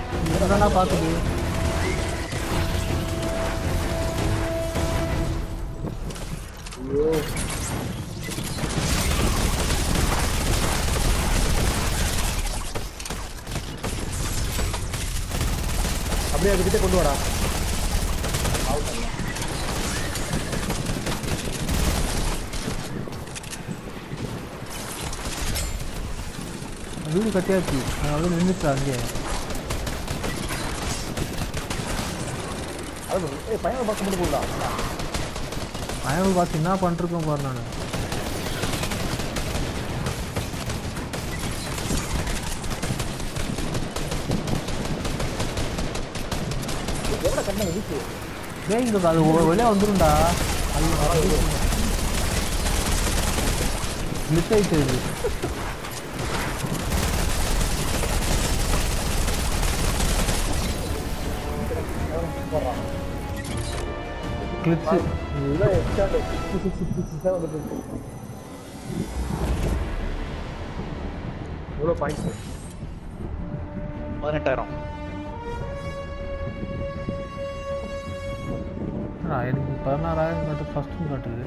என்னடா பார்க்குது ஐயோ அப்படியே அதுக்கிட்ட கொண்டு வாடா வீடு கட்டியாச்சு அது வந்து நின்றுச்சு அங்கே அது ஏய் பையனை பார்க்க மட்டும் போடா அயல் பார்த்து என்ன பண்ணிருக்கேன் பாரு நான் எவ்வளோ கண்ணை இருக்கு டேய் இங்க அது ஒரு வழியா வந்துரும்டா அது மிஸ் ஆயிட்டு இது போடுறான் கிளிப்ஸ் இதுதான் எக்ஸ்ட்ரா சிக்ஸ்டி சிக்ஸ் சிக்ஸ்டி சிக்ஸாக வந்துட்டு இருக்கு எவ்வளோ பாயிண்ட்ஸ் பதினெட்டாயிரம் எனக்கு பதினாறாயிரம் காட்டு ஃபஸ்ட்டு காட்டுது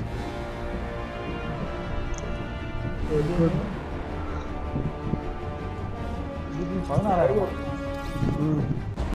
பதினாறாயிரம் ம்